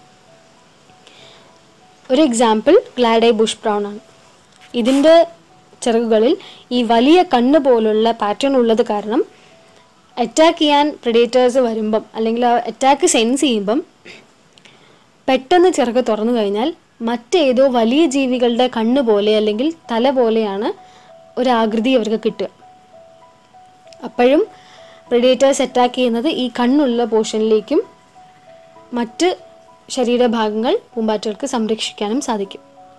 ഒരു എക്സാമ്പിൾ ഗ്ലാഡൈ ബുഷ് ബ്രൗൺ ആണ് ഇതിൻ്റെ ചിറകുകളിൽ ഈ വലിയ കണ്ണ് പോലുള്ള പാറ്റേൺ ഉള്ളത് കാരണം അറ്റാക്ക് ചെയ്യാൻ പ്രിഡേറ്റേഴ്സ് വരുമ്പം അല്ലെങ്കിൽ ആ അറ്റാക്ക് സെൻസ് ചെയ്യുമ്പം പെട്ടെന്ന് ചിറക് തുറന്നു കഴിഞ്ഞാൽ മറ്റേതോ വലിയ ജീവികളുടെ കണ്ണ് പോലെ അല്ലെങ്കിൽ തല പോലെയാണ് ഒരാകൃതി അവർക്ക് കിട്ടുക അപ്പോഴും പ്രിഡേറ്റേഴ്സ് അറ്റാക്ക് ചെയ്യുന്നത് ഈ കണ്ണുള്ള പോർഷനിലേക്കും മറ്റ് ശരീരഭാഗങ്ങൾ പൂമ്പാറ്റകൾക്ക് സംരക്ഷിക്കാനും സാധിക്കും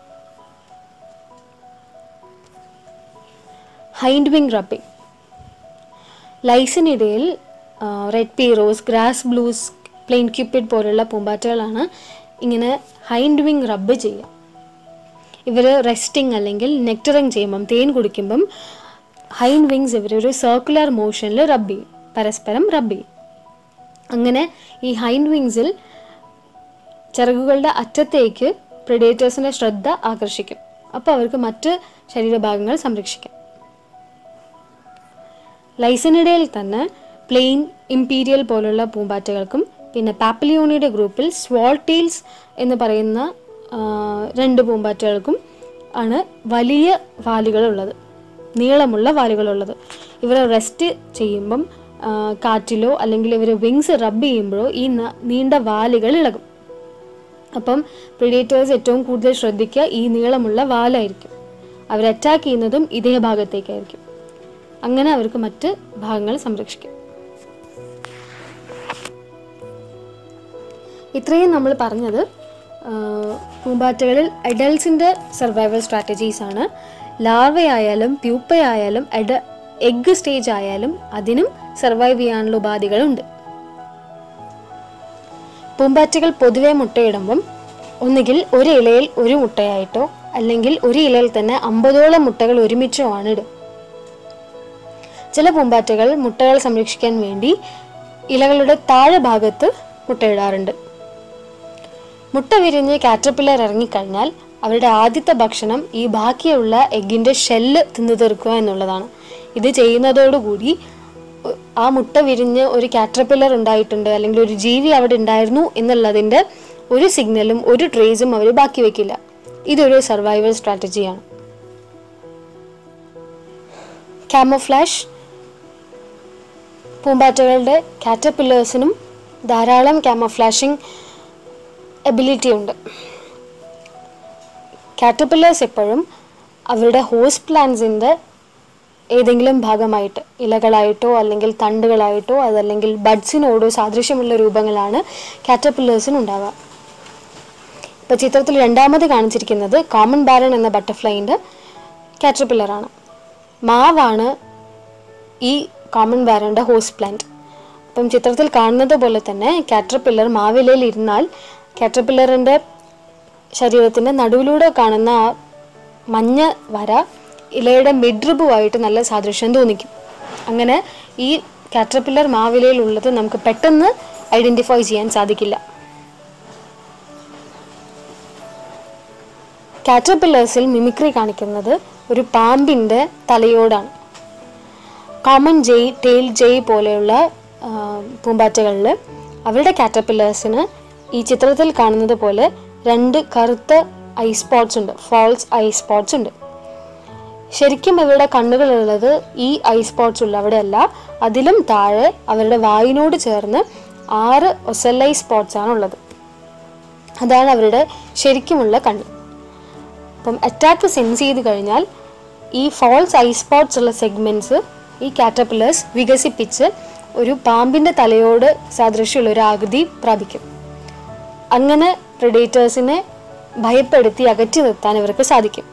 ഹൈൻഡ് വിങ് റബ്ബിംഗ് ലൈസിനിടയിൽ red pierrot grass blues plain cupid പോലുള്ള പൂമ്പാറ്റകളാണ് ഇങ്ങനെ ഹൈൻഡ് വിങ് റബ്ബ് ചെയ്യുക ഇവർ റെസ്റ്റിംഗ് അല്ലെങ്കിൽ നെക്ടറിങ് ചെയ്യുമ്പം തേൻ കുടിക്കുമ്പം ഹൈൻഡ് വിങ്സ് ഇവർ ഒരു സർക്കുലർ മോഷനിൽ റബ്ബ് ചെയ്യും പരസ്പരം റബ്ബ് ചെയ്യും അങ്ങനെ ഈ ഹൈൻഡ് വിങ്സിൽ ചിറകുകളുടെ അറ്റത്തേക്ക് പ്രിഡേറ്റേഴ്സിൻ്റെ ശ്രദ്ധ ആകർഷിക്കും അപ്പോൾ അവർക്ക് മറ്റ് ശരീരഭാഗങ്ങൾ സംരക്ഷിക്കാം ലൈസനിടയിൽ തന്നെ പ്ലെയിൻ ഇമ്പീരിയൽ പോലുള്ള പൂമ്പാറ്റകൾക്കും പിന്നെ പാപ്പലിയോണിയുടെ ഗ്രൂപ്പിൽ സ്വാൾട്ടീൽസ് എന്ന് പറയുന്ന ആ, രണ്ട് പൂമ്പാറ്റകൾക്കും ആണ് വലിയ വാലുകളുള്ളത് നീളമുള്ള വാലുകളുള്ളത് ഇവർ റെസ്റ്റ് ചെയ്യുമ്പം ആ, കാറ്റിലോ അല്ലെങ്കിൽ ഇവർ വിങ്സ് റബ്ബ് ചെയ്യുമ്പോഴോ ഈ ന- നീണ്ട വാലുകൾ ഇളകും അപ്പം പ്രിഡേറ്റേഴ്സ് ഏറ്റവും കൂടുതൽ ശ്രദ്ധിക്കുക ഈ നീളമുള്ള വാലായിരിക്കും അവർ അറ്റാക്ക് ചെയ്യുന്നതും ഇതേ ഭാഗത്തേക്കായിരിക്കും അങ്ങനെ അവർക്ക് മറ്റ് ഭാഗങ്ങൾ സംരക്ഷിക്കും ഇത്രയും നമ്മൾ പറഞ്ഞത് ആ, പൂമ്പാറ്റകളിൽ അഡൽട്സിൻ്റെ സർവൈവൽ സ്ട്രാറ്റജീസ് ആണ് ലാർവയായാലും പ്യൂപ്പയായാലും അഡ എഗ് സ്റ്റേജ് ആയാലും അതിനും സർവൈവ് ചെയ്യാനുള്ള ഉപാധികളുണ്ട് പൂമ്പാറ്റകൾ പൊതുവെ മുട്ടയിടുമ്പം ഒന്നുകിൽ ഒരു ഇലയിൽ ഒരു മുട്ടയായിട്ടോ അല്ലെങ്കിൽ ഒരു ഇലയിൽ തന്നെ അമ്പതോളം മുട്ടകൾ ഒരുമിച്ചോ ആണ് ഇടുക ചില പൂമ്പാറ്റകൾ മുട്ടകൾ സംരക്ഷിക്കാൻ വേണ്ടി ഇലകളുടെ താഴെ ഭാഗത്ത് മുട്ടയിടാറുണ്ട് മുട്ട വിരിഞ്ഞ് കാറ്റർപില്ലർ ഇറങ്ങിക്കഴിഞ്ഞാൽ അവരുടെ ആദ്യത്തെ ഭക്ഷണം ഈ ബാക്കിയുള്ള എഗ്ഗിൻ്റെ ഷെല്ല് തിന്നു തീർക്കുക എന്നുള്ളതാണ് ഇത് ചെയ്യുന്നതോടുകൂടി ഒ- ആ മുട്ട വിരിഞ്ഞ് ഒരു കാറ്റർപില്ലർ ഉണ്ടായിട്ടുണ്ട് അല്ലെങ്കിൽ ഒരു ജീവി അവിടെ ഉണ്ടായിരുന്നു എന്നുള്ളതിൻ്റെ ഒരു സിഗ്നലും ഒരു ട്രേസും അവർ ബാക്കി വെക്കില്ല ഇതൊരു സർവൈവൽ സ്ട്രാറ്റജിയാണ് ക്യാമോഫ്ലാഷ് പൂമ്പാറ്റകളുടെ കാറ്റർപില്ലേഴ്സിനും ധാരാളം ക്യാമോഫ്ലാഷിംഗ് എബിലിറ്റി ഉണ്ട് കാറ്റർപില്ലേഴ്സ് എപ്പോഴും അവരുടെ ഹോസ് പ്ലാന്റ്സിൻ്റെ ഏതെങ്കിലും ഭാഗമായിട്ട് ഇലകളായിട്ടോ അല്ലെങ്കിൽ തണ്ടുകളായിട്ടോ അതല്ലെങ്കിൽ ബഡ്സിനോടോ സാദൃശ്യമുള്ള രൂപങ്ങളാണ് കാറ്റർപില്ലേഴ്സിന് ഉണ്ടാവുക ഇപ്പോൾ ചിത്രത്തിൽ രണ്ടാമത് കാണിച്ചിരിക്കുന്നത് കോമൺ ബാരൺ എന്ന ബട്ടർഫ്ലൈൻ്റെ കാറ്റർപില്ലറാണ് മാവാണ് ഈ കോമൺ ബാരൻ്റെ ഹോസ് പ്ലാന്റ് അപ്പം ചിത്രത്തിൽ കാണുന്നത് പോലെ തന്നെ കാറ്റർപില്ലർ മാവിലയിൽ ഇരുന്നാൽ കാറ്റർപില്ലറിൻ്റെ ശരീരത്തിൻ്റെ നടുവിലൂടെ കാണുന്ന ആ മഞ്ഞ വര ഇലയുടെ മിഡ്രിബുമായിട്ട് നല്ല സാദൃശ്യം തോന്നിക്കും അങ്ങനെ ഈ കാറ്റർപില്ലർ മാവിലയിൽ ഉള്ളത് നമുക്ക് പെട്ടെന്ന് ഐഡൻറ്റിഫൈ ചെയ്യാൻ സാധിക്കില്ല കാറ്റർപില്ലേഴ്സിൽ മിമിക്രി കാണിക്കുന്നത് ഒരു പാമ്പിൻ്റെ തലയോടാണ് കോമൺ ജെയ് ടെയിൽ ജെയ് പോലെയുള്ള ആ, പൂമ്പാറ്റകളിൽ അവരുടെ കാറ്റർപില്ലേഴ്സിന് ഈ ചിത്രത്തിൽ കാണുന്നത് പോലെ രണ്ട് കറുത്ത ഐ സ്പോട്ട്സ് ഉണ്ട് ഫാൾസ് ഐ സ്പോട്ട്സ് ഉണ്ട് ശരിക്കും അവരുടെ കണ്ണുകളുള്ളത് ഈ ഐ സ്പോട്ട്സ് ഉള്ള അവിടെയല്ല അതിലും താഴെ അവരുടെ വായിനോട് ചേർന്ന് ആറ് ഒസല്ലൈ സ്പോട്ട്സ് ആണ് ഉള്ളത് അതാണ് അവരുടെ ശരിക്കുമുള്ള കണ്ണ് അപ്പം അറ്റാക്ക് സെൻസ് ചെയ്ത് കഴിഞ്ഞാൽ ഈ ഫോൾസ് ഐ സ്പോട്ട്സ് ഉള്ള സെഗ്മെൻറ്റ്സ് ഈ കാറ്റർപില്ലേഴ്സ് വികസിപ്പിച്ച് ഒരു പാമ്പിൻ്റെ തലയോട് സാദൃശ്യമുള്ള ഒരു ആകൃതി പ്രാപിക്കും അങ്ങനെ പ്രിഡേറ്റേഴ്സിനെ ഭയപ്പെടുത്തി അകറ്റി നിർത്താൻ ഇവർക്ക് സാധിക്കും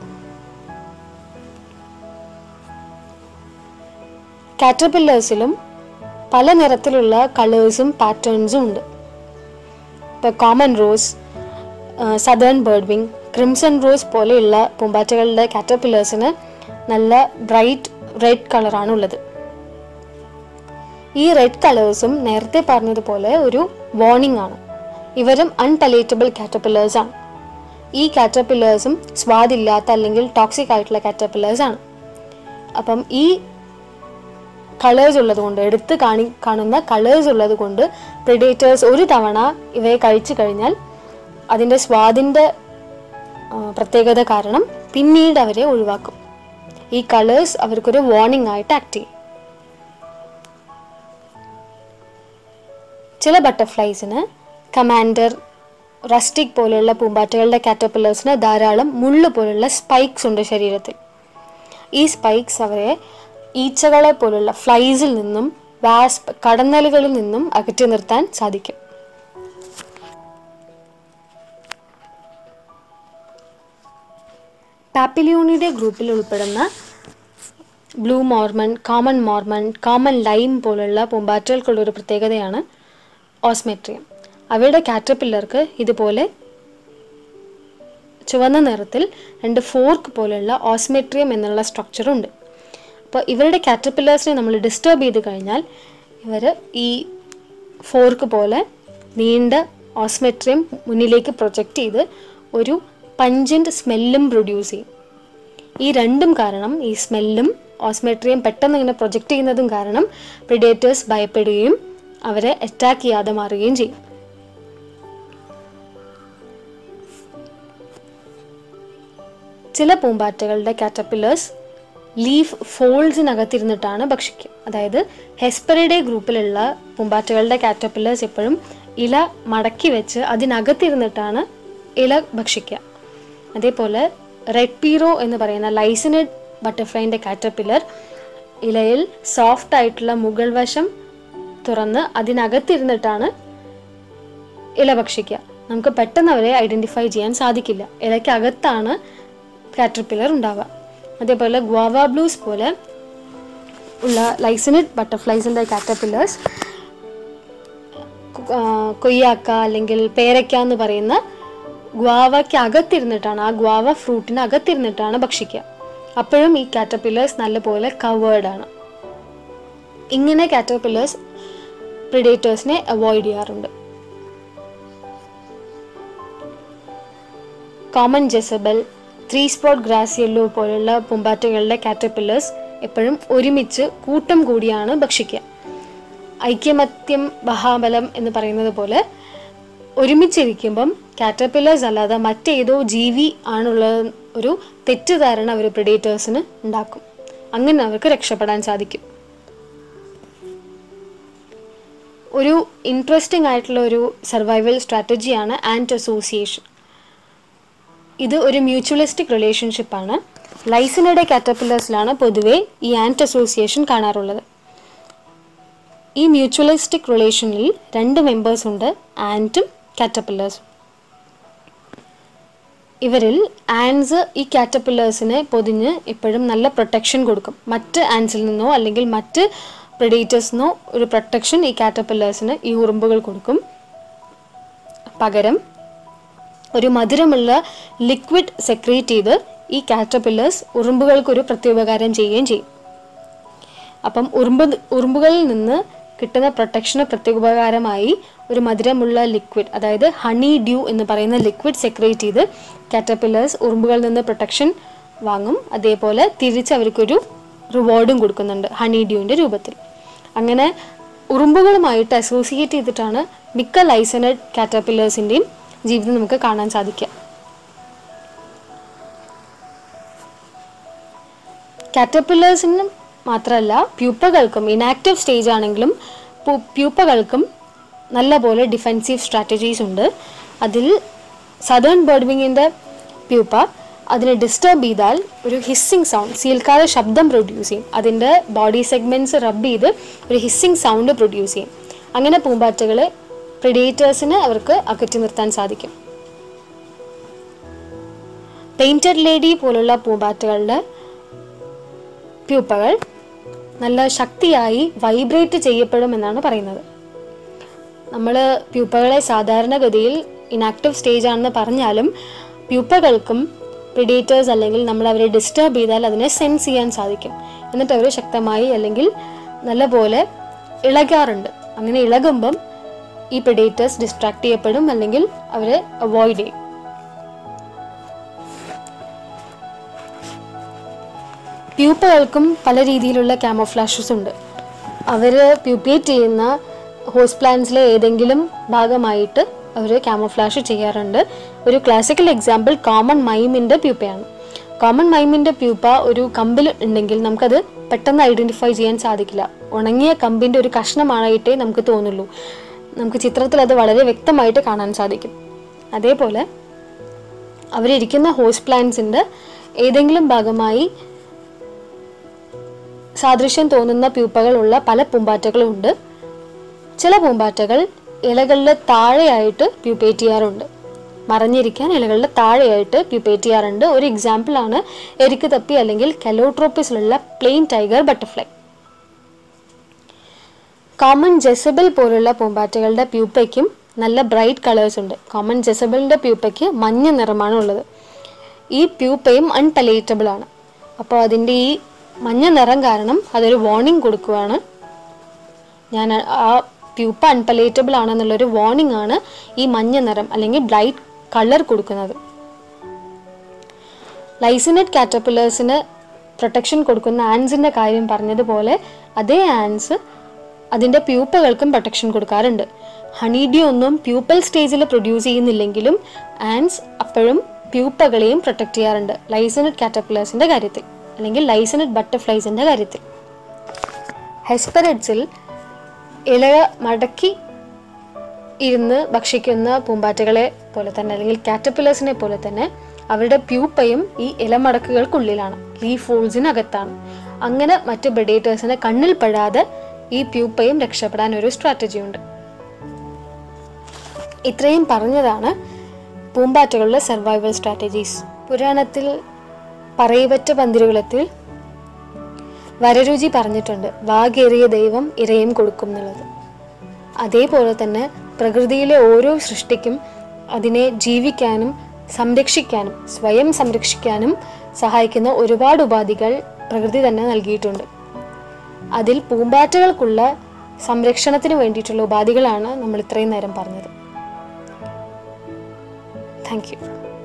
കാറ്റർപില്ലേഴ്സിലും പല നിറത്തിലുള്ള കളേഴ്സും പാറ്റേൺസും ഉണ്ട് ഇപ്പോൾ common rose southern bird wing crimson rose പോലെയുള്ള പൂമ്പാറ്റകളുടെ കാറ്റർപില്ലേഴ്സിന് നല്ല ബ്രൈറ്റ് റെഡ് കളറാണ് ഉള്ളത് ഈ റെഡ് കളേഴ്സും നേരത്തെ പറഞ്ഞതുപോലെ ഒരു വാർണിംഗ് ആണ് ഇവരും അൺപലേറ്റബിൾ കാറ്റർപില്ലേഴ്സ് ആണ് ഈ കാറ്റർപില്ലേഴ്സും സ്വാദില്ലാത്ത അല്ലെങ്കിൽ ടോക്സിക് ആയിട്ടുള്ള കാറ്റർപില്ലേഴ്സ് ആണ് അപ്പം ഈ കളേഴ്സ് ഉള്ളത് കൊണ്ട് എടുത്ത് കാണി കാണുന്ന കളേഴ്സ് ഉള്ളത് കൊണ്ട് പ്രിഡേറ്റേഴ്സ് ഒരു തവണ ഇവയെ കഴിച്ചു കഴിഞ്ഞാൽ അതിൻ്റെ സ്വാദിൻ്റെ ആ, പ്രത്യേകത കാരണം പിന്നീട് അവരെ ഒഴിവാക്കും ഈ കളേഴ്സ് അവർക്കൊരു വാർണിംഗ് ആയിട്ട് ആക്ട് ചെയ്യും ചില ബട്ടർഫ്ലൈസിന് കമാൻഡർ റസ്റ്റിക് പോലെയുള്ള പൂമ്പാറ്റകളുടെ കാറ്റർപില്ലേഴ്സിന് ധാരാളം മുള്ളു പോലുള്ള സ്പൈക്സ് ഉണ്ട് ശരീരത്തിൽ ഈ സ്പൈക്സ് അവരെ ഈച്ചകളെ പോലുള്ള ഫ്ലൈസിൽ നിന്നും വാസ്പ് കടന്നലുകളിൽ നിന്നും അകറ്റി നിർത്താൻ സാധിക്കും പാപ്പിലിയോണിയുടെ ഗ്രൂപ്പിൽ ഉൾപ്പെടുന്ന blue mormon common mormon common lime പോലുള്ള പൂമ്പാറ്റകൾക്കുള്ള ഒരു പ്രത്യേകതയാണ് ഓസ്മെട്രിയം അവയുടെ കാറ്റർപില്ലർക്ക് ഇതുപോലെ ചുവന്ന നിറത്തിൽ രണ്ട് ഫോർക്ക് പോലെയുള്ള ഓസ്മെട്രിയം എന്നുള്ള സ്ട്രക്ചർ ഉണ്ട് അപ്പോൾ ഇവരുടെ കാറ്റർപില്ലേഴ്സിനെ നമ്മൾ ഡിസ്റ്റർബ് ചെയ്ത് കഴിഞ്ഞാൽ ഇവർ ഈ ഫോർക്ക് പോലെ നീണ്ട ഓസ്മെട്രിയം മുന്നിലേക്ക് പ്രൊജക്റ്റ് ചെയ്ത് ഒരു പഞ്ചൻറ്റ് സ്മെല്ലും പ്രൊഡ്യൂസ് ചെയ്യും ഈ രണ്ടും കാരണം ഈ സ്മെല്ലും ഓസ്മെട്രിയം പെട്ടെന്ന് ഇങ്ങനെ പ്രൊജക്റ്റ് ചെയ്യുന്നതും കാരണം പ്രിഡേറ്റേഴ്സ് ഭയപ്പെടുകയും അവരെ അറ്റാക്ക് ചെയ്യാതെ മാറുകയും ചെയ്യും ചില പൂമ്പാറ്റകളുടെ കാറ്റർപില്ലേഴ്സ് ലീഫ് ഫോൾഡ്സിനകത്തിരുന്നിട്ടാണ് ഭക്ഷിക്കുക അതായത് ഹെസ്പെറിഡേ ഗ്രൂപ്പിലുള്ള പൂമ്പാറ്റകളുടെ കാറ്റർപില്ലേഴ്സ് എപ്പോഴും ഇല മടക്കി വെച്ച് അതിനകത്തിരുന്നിട്ടാണ് ഇല ഭക്ഷിക്കുക അതേപോലെ റെഡ് പീറോ എന്ന് പറയുന്ന ലൈസിനഡ് ബട്ടർഫ്ലൈൻ്റെ കാറ്റർപില്ലർ ഇലയിൽ സോഫ്റ്റ് ആയിട്ടുള്ള മുകൾ വശം തുറന്ന് അതിനകത്തിരുന്നിട്ടാണ് ഇല ഭക്ഷിക്കുക നമുക്ക് പെട്ടെന്ന് അവരെ ഐഡൻറ്റിഫൈ ചെയ്യാൻ സാധിക്കില്ല ഇലയ്ക്കകത്താണ് കാറ്റർപില്ലർ ഉണ്ടാവുക അതേപോലെ ഗ്വാവ ബ്ലൂസ് പോലെ ഉള്ള ലൈസനഡ് ബട്ടർഫ്ലൈസിൻ്റെ കാറ്റർപില്ലേഴ്സ് കൊയ്യാക്ക അല്ലെങ്കിൽ പേരയ്ക്ക എന്ന് പറയുന്ന ഗ്വാവയ്ക്ക് അകത്തിരുന്നിട്ടാണ് ആ ഗ്വാവ ഫ്രൂട്ടിന് അകത്തിരുന്നിട്ടാണ് ഭക്ഷിക്കുക അപ്പോഴും ഈ കാറ്റർപില്ലേഴ്സ് നല്ലപോലെ കവേർഡ് ആണ് ഇങ്ങനെ കാറ്റർപില്ലേഴ്സ് പ്രിഡേറ്റേഴ്സിനെ അവോയ്ഡ് ചെയ്യാറുണ്ട് common jezebel three spot grass yellow പോലുള്ള പൂമ്പാറ്റകളുടെ കാറ്റർപില്ലേഴ്സ് എപ്പോഴും ഒരുമിച്ച് കൂട്ടം കൂടിയാണ് ഭക്ഷിക്കുക ഐക്യമത്യം മഹാബലം എന്ന് പറയുന്നത് പോലെ ഒരുമിച്ചിരിക്കുമ്പം കാറ്റർപില്ലേഴ്സ് അല്ലാതെ മറ്റേതോ ജീവി ആണുള്ള ഒരു തെറ്റിദ്ധാരണ അവർ പ്രിഡേറ്റേഴ്സിന് ഉണ്ടാക്കും അങ്ങനെ അവർക്ക് രക്ഷപ്പെടാൻ സാധിക്കും ഒരു ഇൻട്രസ്റ്റിംഗ് ആയിട്ടുള്ള ഒരു സർവൈവൽ സ്ട്രാറ്റജിയാണ് ആൻഡ് അസോസിയേഷൻ ഇത് ഒരു മ്യൂച്വലിസ്റ്റിക് റിലേഷൻഷിപ്പാണ് ലൈസിനയുടെ കാറ്റർപില്ലേഴ്സിലാണ് പൊതുവേ ഈ ആൻറ്റ് അസോസിയേഷൻ കാണാറുള്ളത് ഈ മ്യൂച്വലിസ്റ്റിക് റിലേഷനിൽ രണ്ട് മെമ്പേഴ്സ് ഉണ്ട് ആൻറ്റും കാറ്റർപില്ലേഴ്സും ഇവരിൽ ആൻസ് ഈ കാറ്റർപില്ലേഴ്സിനെ പൊതിഞ്ഞ് എപ്പോഴും നല്ല പ്രൊട്ടക്ഷൻ കൊടുക്കും മറ്റ് ആൻസിൽ നിന്നോ അല്ലെങ്കിൽ മറ്റ് പ്രെഡേറ്റേഴ്സിനോ ഒരു പ്രൊട്ടക്ഷൻ ഈ കാറ്റർപില്ലേഴ്സിന് ഈ ഉറുമ്പുകൾ കൊടുക്കും പകരം ഒരു മധുരമുള്ള ലിക്വിഡ് സെക്രീറ്റ് ചെയ്ത് ഈ കാറ്റർപില്ലേഴ്സ് ഉറുമ്പുകൾക്കൊരു പ്രത്യുപകാരം ചെയ്യുകയും ചെയ്യും അപ്പം ഉറുമ്പ് ഉറുമ്പുകളിൽ നിന്ന് കിട്ടുന്ന പ്രൊട്ടക്ഷന് പ്രത്യുപകാരമായി ഒരു മധുരമുള്ള ലിക്വിഡ് അതായത് ഹണി ഡ്യൂ എന്ന് പറയുന്ന ലിക്വിഡ് സെക്രേറ്റ് ചെയ്ത് കാറ്റർപില്ലേഴ്സ് ഉറുമ്പുകളിൽ നിന്ന് പ്രൊട്ടക്ഷൻ വാങ്ങും അതേപോലെ തിരിച്ച് അവർക്കൊരു റിവാർഡും കൊടുക്കുന്നുണ്ട് ഹണി ഡ്യൂവിൻ്റെ രൂപത്തിൽ അങ്ങനെ ഉറുമ്പുകളുമായിട്ട് അസോസിയേറ്റ് ചെയ്തിട്ടാണ് മിക്ക ലൈസനഡ് കാറ്റർപില്ലേഴ്സിൻ്റെയും ജീവിതം നമുക്ക് കാണാൻ സാധിക്കുക കാറ്റർപില്ലേഴ്സിനും മാത്രമല്ല പ്യൂപ്പകൾക്കും ഇനാക്റ്റീവ് സ്റ്റേജ് ആണെങ്കിലും പ്യൂപ്പകൾക്കും നല്ലപോലെ ഡിഫെൻസീവ് സ്ട്രാറ്റജീസ് ഉണ്ട് അതിൽ സദേൺ ബേർഡ് വിങ്ങിൻ്റെ പ്യൂപ്പ അതിനെ ഡിസ്റ്റർബ് ചെയ്താൽ ഒരു ഹിസ്സിങ് സൗണ്ട് സീൽക്കാതെ ശബ്ദം പ്രൊഡ്യൂസ് ചെയ്യും അതിൻ്റെ ബോഡി സെഗ്മെൻറ്റ്സ് റബ്ബ് ചെയ്ത് ഒരു ഹിസ്സിങ് സൗണ്ട് പ്രൊഡ്യൂസ് ചെയ്യും അങ്ങനെ പൂമ്പാറ്റകളെ പ്രിഡേറ്റേഴ്സിന് അവർക്ക് അകറ്റി നിർത്താൻ സാധിക്കും പെയിൻറ്റഡ് ലേഡി പോലുള്ള പൂമ്പാറ്റകളുടെ പ്യൂപ്പകൾ നല്ല ശക്തിയായി വൈബ്രേറ്റ് ചെയ്യപ്പെടുമെന്നാണ് പറയുന്നത് നമ്മൾ പ്യൂപ്പകളെ സാധാരണഗതിയിൽ ഇനാക്റ്റീവ് സ്റ്റേജ് ആണെന്ന് പറഞ്ഞാലും പ്യൂപ്പകൾക്കും പ്രിഡേറ്റേഴ്സ് അല്ലെങ്കിൽ നമ്മൾ അവരെ ഡിസ്റ്റർബ് ചെയ്താൽ അതിനെ സെൻസ് ചെയ്യാൻ സാധിക്കും എന്നിട്ട് അവർ ശക്തമായി അല്ലെങ്കിൽ നല്ലപോലെ ഇളകാറുണ്ട് അങ്ങനെ ഇളകുമ്പം ഈ പ്രിഡേറ്റേഴ്സ് ഡിസ്ട്രാക്ട് ചെയ്യപ്പെടും അല്ലെങ്കിൽ അവരെ അവോയ്ഡ് ചെയ്യും പ്യൂപ്പകൾക്കും പല രീതിയിലുള്ള ക്യാമോഫ്ലാഷസ് ഉണ്ട് അവർ പ്യൂപ്പേറ്റ് ചെയ്യുന്ന ഹോസ് പ്ലാന്റ്സിലെ ഏതെങ്കിലും ഭാഗമായിട്ട് അവർ ക്യാമോഫ്ലാഷ് ചെയ്യാറുണ്ട് ഒരു ക്ലാസിക്കൽ എക്സാമ്പിൾ കോമൺ മൈമിൻ്റെ പ്യൂപ്പയാണ് കോമൺ മൈമിൻ്റെ പ്യൂപ്പ ഒരു കമ്പിൽ ഉണ്ടെങ്കിൽ നമുക്കത് പെട്ടെന്ന് ഐഡൻറ്റിഫൈ ചെയ്യാൻ സാധിക്കില്ല ഉണങ്ങിയ കമ്പിൻ്റെ ഒരു കഷ്ണമായിട്ടേ നമുക്ക് തോന്നുള്ളൂ നമുക്ക് ചിത്രത്തിൽ അത് വളരെ വ്യക്തമായിട്ട് കാണാൻ സാധിക്കും അതേപോലെ അവരിയ്ക്കുന്ന ഹോസ് പ്ലാന്റ്സിൻ്റെ ഏതെങ്കിലും ഭാഗമായി സാദൃശ്യം തോന്നുന്ന പ്യൂപ്പകളുള്ള പല പൂമ്പാറ്റകളും ഉണ്ട് ചില പൂമ്പാറ്റകൾ ഇലകളിലെ താഴെയായിട്ട് പ്യൂപ്പേറ്റ് ചെയ്യാറുണ്ട് മറഞ്ഞിരിക്കാൻ ഇലകളുടെ താഴെയായിട്ട് പ്യൂപ്പേറ്റ് ചെയ്യാറുണ്ട് ഒരു എക്സാമ്പിളാണ് എരിക്ക് തപ്പി അല്ലെങ്കിൽ കെലോട്രോപ്പിസിലുള്ള plain tiger butterfly common jezebel പോലുള്ള പൂമ്പാറ്റകളുടെ പ്യൂപ്പയ്ക്കും നല്ല ബ്രൈറ്റ് കളേഴ്സ് ഉണ്ട് കോമൺ ജെസബലിൻ്റെ പ്യൂപ്പയ്ക്ക് മഞ്ഞ നിറമാണ് ഉള്ളത് ഈ പ്യൂപ്പയും അൺപലേറ്റബിൾ ആണ് അപ്പോൾ അതിൻ്റെ ഈ മഞ്ഞ നിറം കാരണം അതൊരു വാർണിംഗ് കൊടുക്കുകയാണ് ഞാൻ ആ- ആ പ്യൂപ്പ അൺപലേറ്റബിൾ ആണെന്നുള്ളൊരു വാർണിംഗ് ആണ് ഈ മഞ്ഞ നിറം അല്ലെങ്കിൽ ബ്രൈറ്റ് കളർ കൊടുക്കുന്നത് ലൈസിനറ്റ് കാറ്റർപില്ലേഴ്സിന് പ്രൊട്ടക്ഷൻ കൊടുക്കുന്ന ആൻസിൻ്റെ കാര്യം പറഞ്ഞതുപോലെ അതേ ആൻസ് അതിൻ്റെ പ്യൂപ്പകൾക്കും പ്രൊട്ടക്ഷൻ കൊടുക്കാറുണ്ട് ഹണിഡി ഒന്നും പ്യൂപ്പൽ സ്റ്റേജിൽ പ്രൊഡ്യൂസ് ചെയ്യുന്നില്ലെങ്കിലും ആൻസ് അപ്പോഴും പ്യൂപ്പകളെയും പ്രൊട്ടക്റ്റ് ചെയ്യാറുണ്ട് ലൈസനറ്റ് കാറ്റർപില്ലേഴ്സിൻ്റെ കാര്യത്തിൽ അല്ലെങ്കിൽ ലൈസനറ്റ് ബട്ടർഫ്ലൈസിൻ്റെ കാര്യത്തിൽ ഹെസ്പെററ്റ്സിൽ ഇല മടക്കി ഇരുന്ന് ഭക്ഷിക്കുന്ന പൂമ്പാറ്റകളെ പോലെ തന്നെ അല്ലെങ്കിൽ കാറ്റർപില്ലേഴ്സിനെ പോലെ തന്നെ അവരുടെ പ്യൂപ്പയും ഈ ഇലമടക്കുകൾക്കുള്ളിലാണ് ലീഫ് ഫോൾസിനകത്താണ് അങ്ങനെ മറ്റ് ബെഡേറ്റേഴ്സിനെ കണ്ണിൽ പെടാതെ ഈ പ്യൂപ്പയും രക്ഷപ്പെടാൻ ഒരു സ്ട്രാറ്റജി ഉണ്ട് ഇത്രയും പറഞ്ഞതാണ് പൂമ്പാറ്റകളുടെ സർവൈവൽ സ്ട്രാറ്റജീസ് പുരാണത്തിൽ പറയവറ്റ പന്തിരുകുലത്തിൽ വരരുചി പറഞ്ഞിട്ടുണ്ട് വാഗേറിയ ദൈവം ഇരയും കൊടുക്കും എന്നുള്ളത് അതേപോലെ തന്നെ പ്രകൃതിയിലെ ഓരോ സൃഷ്ടിക്കും അതിനെ ജീവിക്കാനും സംരക്ഷിക്കാനും സ്വയം സംരക്ഷിക്കാനും സഹായിക്കുന്ന ഒരുപാട് ഉപാധികൾ പ്രകൃതി തന്നെ നൽകിയിട്ടുണ്ട് അതിൽ പൂമ്പാറ്റകൾക്കുള്ള സംരക്ഷണത്തിന് വേണ്ടിയിട്ടുള്ള ഉപാധികളാണ് നമ്മൾ ഇത്രയും നേരം പറഞ്ഞത് താങ്ക് യു